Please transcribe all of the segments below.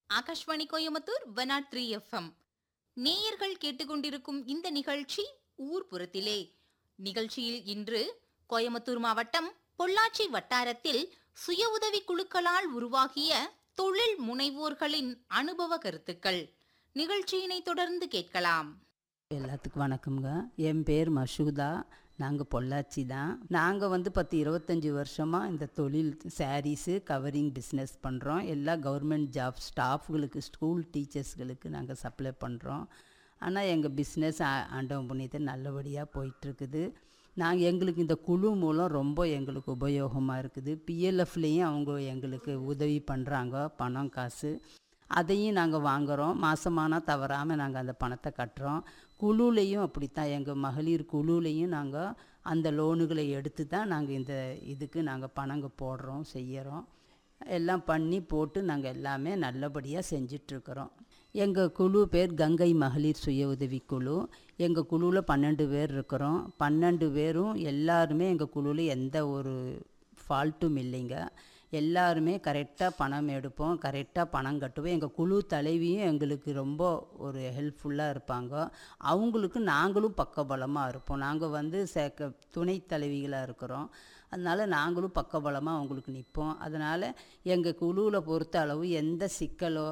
Akashvani Coimbatore one not three FM நேயர்கள் கேட்டுக்கொண்டிருக்கும் இந்த நிகழ்ச்சி ஊர்புறத்திலே நிகழ்ச்சியில் இன்று கோயம்புத்தூர் மாவட்டம் பொள்ளாச்சி வட்டாரத்தில் சுய உதவி குழுக்களால் உருவாகிய தொழில் முனைவோர்களின் அனுபவ கருத்துக்கள் நிகழ்ச்சியினை தொடர்ந்து கேட்கலாம் எல்லாத்துக்கும் வணக்கம்ங்க என் பேர் மஷூதா நாங்கள் பொள்ளாச்சி தான் நாங்கள் வந்து பத்து இருபத்தஞ்சி வருஷமாக இந்த தொழில் சாரீஸு கவரிங் பிஸ்னஸ் பண்ணுறோம் எல்லா கவர்மெண்ட் ஜாப் ஸ்டாஃப்களுக்கு ஸ்கூல் டீச்சர்ஸ்களுக்கு நாங்கள் சப்ளை பண்ணுறோம் ஆனால் எங்கள் பிஸ்னஸ் ஆண்டவன் புண்ணியத்தை நல்லபடியாக போயிட்டுருக்குது நாங்கள் எங்களுக்கு இந்த குழு மூலம் ரொம்ப எங்களுக்கு உபயோகமாக இருக்குது பிஎல்எஃப்லேயும் அவங்க எங்களுக்கு உதவி பண்ணுறாங்க பணம் காசு அதையும் நாங்கள் வாங்குகிறோம் மாதமானா தவறாமல் நாங்கள் அந்த பணத்தை கட்டுறோம் குழுலையும் அப்படித்தான் எங்கள் மகளிர் குழுலையும் நாங்கள் அந்த லோனுகளை எடுத்து தான் நாங்கள் இந்த இதுக்கு நாங்கள் பணங்க போடுறோம் செய்கிறோம் எல்லாம் பண்ணி போட்டு நாங்கள் எல்லாமே நல்லபடியாக செஞ்சிட்ருக்குறோம் எங்கள் குழு பேர் கங்கை மகளிர் சுய உதவி குழு எங்கள் குழுவில் பன்னெண்டு பேர் இருக்கிறோம் பன்னெண்டு பேரும் எல்லாருமே எங்கள் குழுவில் எந்த ஒரு ஃபால்ட்டும் இல்லைங்க எல்லாருமே கரெக்டாக பணம் எடுப்போம் கரெக்டாக பணம் கட்டுவோம் எங்கள் குழு தலைவியும் எங்களுக்கு ரொம்ப ஒரு ஹெல்ப்ஃபுல்லாக இருப்பாங்க அவங்களுக்கு நாங்களும் பக்கபலமாக இருப்போம் நாங்கள் வந்து சேக்க துணை தலைவிகளாக இருக்கிறோம் அதனால் நாங்களும் பக்கபலமாக அவங்களுக்கு நிற்போம் அதனால் எங்கள் குழுவில் பொறுத்த அளவு எந்த சிக்கலோ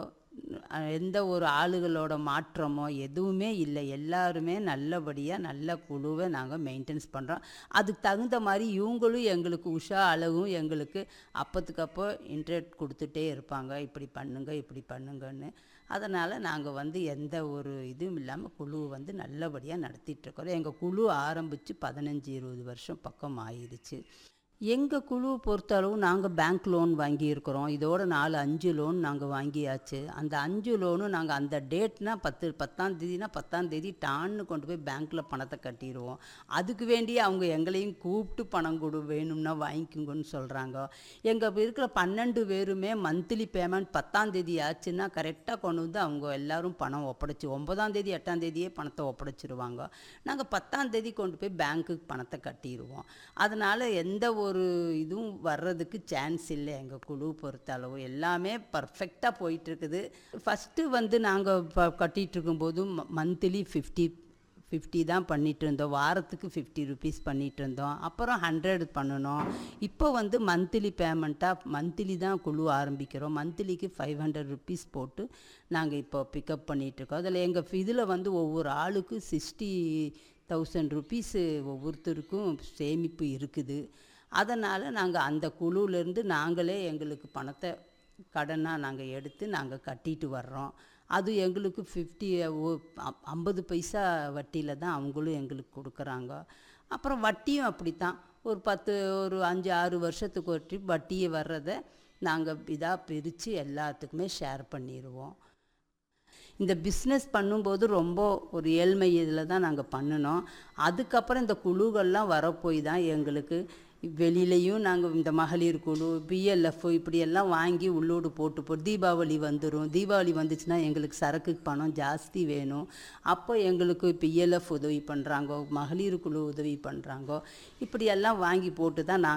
எந்த ஒரு ஆளுகளோட மாற்றமோ எதுவுமே இல்லை எல்லாருமே நல்லபடியாக நல்ல குழுவை நாங்கள் மெயின்டைன்ஸ் பண்ணுறோம் அதுக்கு தகுந்த மாதிரி இவங்களும் எங்களுக்கு உஷா அளவும் எங்களுக்கு அப்போத்துக்கு அப்போ இன்ட்ரெட் கொடுத்துட்டே இருப்பாங்க இப்படி பண்ணுங்க இப்படி பண்ணுங்கன்னு அதனால் நாங்கள் வந்து எந்த ஒரு இதுவும் இல்லாமல் குழுவை வந்து நல்லபடியாக நடத்திட்டுருக்கோம் எங்கள் குழு ஆரம்பித்து பதினஞ்சு இருபது வருஷம் பக்கம் ஆயிடுச்சு எங்கள் குழுவை பொறுத்தளவு நாங்கள் பேங்க் லோன் வாங்கியிருக்கிறோம் இதோட நாலு அஞ்சு லோன் நாங்கள் வாங்கியாச்சு அந்த அஞ்சு லோனும் நாங்கள் அந்த டேட்னா பத்து பத்தாம் தேதினா பத்தாம் தேதி டான்னு கொண்டு போய் பேங்க்கில் பணத்தை கட்டிடுவோம் அதுக்கு வேண்டியே அவங்க எங்களையும் கூப்பிட்டு பணம் கொடு வேணும்னா வாங்கிக்கோங்கன்னு சொல்கிறாங்க எங்கள் இருக்கிற பன்னெண்டு பேருமே மந்த்லி பேமெண்ட் பத்தாம் தேதி ஆச்சுன்னா கரெக்டாக கொண்டு வந்து அவங்க எல்லாரும் பணம் ஒப்படைச்சி ஒன்பதாம் தேதி எட்டாம் தேதியே பணத்தை ஒப்படைச்சிருவாங்க நாங்கள் பத்தாம் தேதி கொண்டு போய் பேங்க்குக்கு பணத்தை கட்டிடுவோம் அதனால் எந்த ஒரு இதுவும் வர்றதுக்கு சான்ஸ் இல்லை எங்கள் குழு பொறுத்த அளவு எல்லாமே பர்ஃபெக்டாக போயிட்டுருக்குது ஃபஸ்ட்டு வந்து நாங்கள் இப்போ கட்டிகிட்டு இருக்கும்போது மந்த்லி ஃபிஃப்டி ஃபிஃப்டி தான் பண்ணிகிட்டு இருந்தோம் வாரத்துக்கு ஃபிஃப்டி ருபீஸ் பண்ணிகிட்டு இருந்தோம் அப்புறம் ஹண்ட்ரட் பண்ணணும் இப்போ வந்து மந்த்லி பேமெண்ட்டாக மந்த்லி தான் குழு ஆரம்பிக்கிறோம் மந்த்லிக்கு ஃபைவ் ஹண்ட்ரட் ருபீஸ் போட்டு நாங்கள் இப்போ பிக்கப் பண்ணிகிட்ருக்கோம் அதில் எங்கள் இதில் வந்து ஒவ்வொரு ஆளுக்கு சிக்ஸ்டி தௌசண்ட் ருபீஸு ஒவ்வொருத்தருக்கும் சேமிப்பு இருக்குது அதனால் நாங்கள் அந்த குழுவிலேருந்து நாங்களே எங்களுக்கு பணத்தை கடனாக நாங்கள் எடுத்து நாங்கள் கட்டிட்டு வர்றோம் அது எங்களுக்கு ஃபிஃப்டி ஐம்பது பைசா வட்டியில் தான் அவங்களும் எங்களுக்கு கொடுக்குறாங்க அப்புறம் வட்டியும் அப்படித்தான் ஒரு பத்து ஒரு அஞ்சு ஆறு வருஷத்துக்கு ஒரு ட்ரிப் வட்டியை வர்றதை நாங்கள் இதாக பிரித்து எல்லாத்துக்குமே ஷேர் பண்ணிடுவோம் இந்த பிஸ்னஸ் பண்ணும்போது ரொம்ப ஒரு ஏழ்மை இதில் தான் நாங்கள் பண்ணினோம் அதுக்கப்புறம் இந்த குழுக்கள்லாம் வரப்போய் தான் எங்களுக்கு வெளியிலையும் நாங்கள் இந்த மகளிர் குழு பிஎல்எஃப் இப்படியெல்லாம் வாங்கி உள்ளோடு போட்டு போ தீபாவளி வந்துடும் தீபாவளி வந்துச்சுன்னா எங்களுக்கு சரக்குக்கு பணம் ஜாஸ்தி வேணும் அப்போ எங்களுக்கு பிஎல்எஃப் உதவி பண்ணுறாங்க மகளிர் குழு உதவி பண்ணுறாங்க இப்படியெல்லாம் வாங்கி போட்டு தான் நாங்கள்